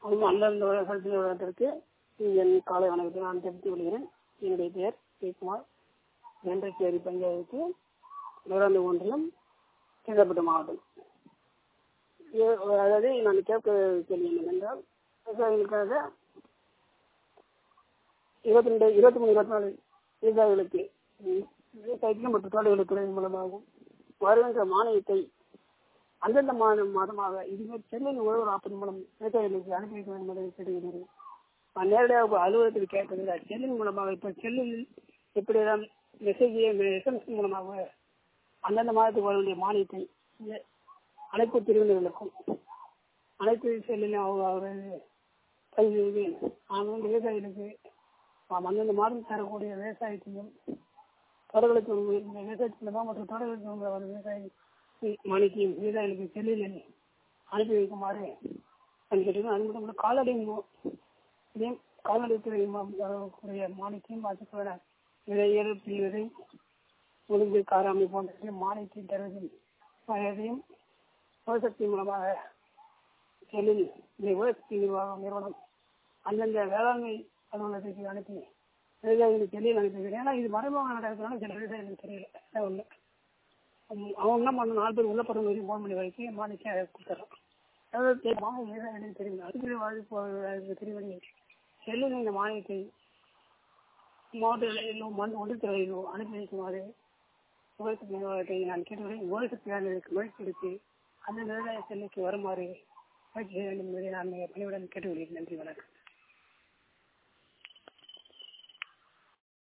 ஆமாம் அந்தந்த விவசாயத்தில் விளையாட்டிற்கு என் காலை வணக்கத்தை நான் தெரிவித்துக் கொள்கிறேன் என்னுடைய பெயர் ஜெயக்குமார் வென்றச்சேரி பஞ்சாயத்து நூறாண்டு ஒன்றியம் செங்கல்பட்டு மாவட்டம் ஏ- அதாவது நான் கேட்க கேள்வி என்னவென்றால் விவசாயிகளுக்காக இருபத்தி ரெண்டு இருபத்தி மூணு இருபத்தி நாலு விவசாயிகளுக்கு ம், விவசாயத்திலும் மற்றும் தோட்டங்களுக்கு துறை மூலமாகவும் வருகின்ற மானியத்தை அந்தந்த மாத மாதமாக இதுமாதிரி சென்னையில் உழவர் ஆப்பது மூலம் விவசாயிகளுக்கு அனுப்பி வைக்க வேண்டும் என்பதை கேட்டுக்கிறேன் நான் நேரடியாக இப்ப அலுவலகத்தில் கேட்கவில்லை செல்லின் மூலமாக இப்போ செல்லில் எப்படியெல்லாம் மெசேஜ் எஸ்எம்எஸ் மூலமாக அந்தந்த மாதத்துக்கு வர வேண்டிய மானியத்தை இந்த அனைத்து பிரிவினர்களுக்கும் அனைத்து செல்லிலும் அவங்க அவர் பதிவு செய்து நான் வந்து விவசாயிகளுக்கு நாம் அந்தந்த மாதம் தரக்கூடிய விவசாயத்தையும் தொடர்களுக்கு இந்த விவசாயத்தின் மூலமாக மற்றும் தொடர்களுக்கு உள்ள ஒரு விவசாயி மானியத்தையும் விவசாயிகளுக்கு செல்லில் அனுப்பி வைக்குமாறு நான் கேட்டுக்கிறேன் அது மட்டும் இல்லை கால்நடை மு- இதையும் கால்நடைத்துறை மூலம் வரக்கூடிய மானியத்தையும் அதுக்கான விதைகள் பிரிவதை ஒழுங்கு காராமை போன்ற மானியத்தை தருவதும் வயதையும் விவசாயத்தின் மூலமாக செல்லில் இந்த விவசாய நிர்வாகம் நிறுவனம் அந்தந்த வேளாண்மை அலுவலகத்துக்கு அனுப்பி விவசாயிகளுக்கு செல்லில் அனுப்பிக்கிறேன் ஏன்னா இது மறைமுகமாக நடக்கிறதுனால சில விவசாயிகளுக்கு தெரியல அதான் ஒண்ணு உம் அவன் என்ன பண்ண நாலு பேர் உள்ள படம் வரைக்கும் ஃபோன் பண்ணி வரைக்கும் மானியம் அதை கொடுத்துட்றான் அதாவது தெரியுமா விவசாயிகளுக்கு தெரியும் அதுக்கு வாழ்க்கை தெரியும் செல்லில் இந்த மானியத்தை மாவட்ட நிலையிலும் மண் ஒன்றுத்துறையிலும் அனுப்பி வைக்குமாறு விவசாய நிர்வாகத்தை நான் கேட்டுக்கிறேன் விவசாயிகளுக்கு முயற்சி எடுத்து அந்த விவசாய செல்லுக்கு வருமாறு முயற்சி செய்ய வேண்டும் என்பதை நான் பணிவுடன் கேட்டுக்கொள்கிறேன் நன்றி வணக்கம்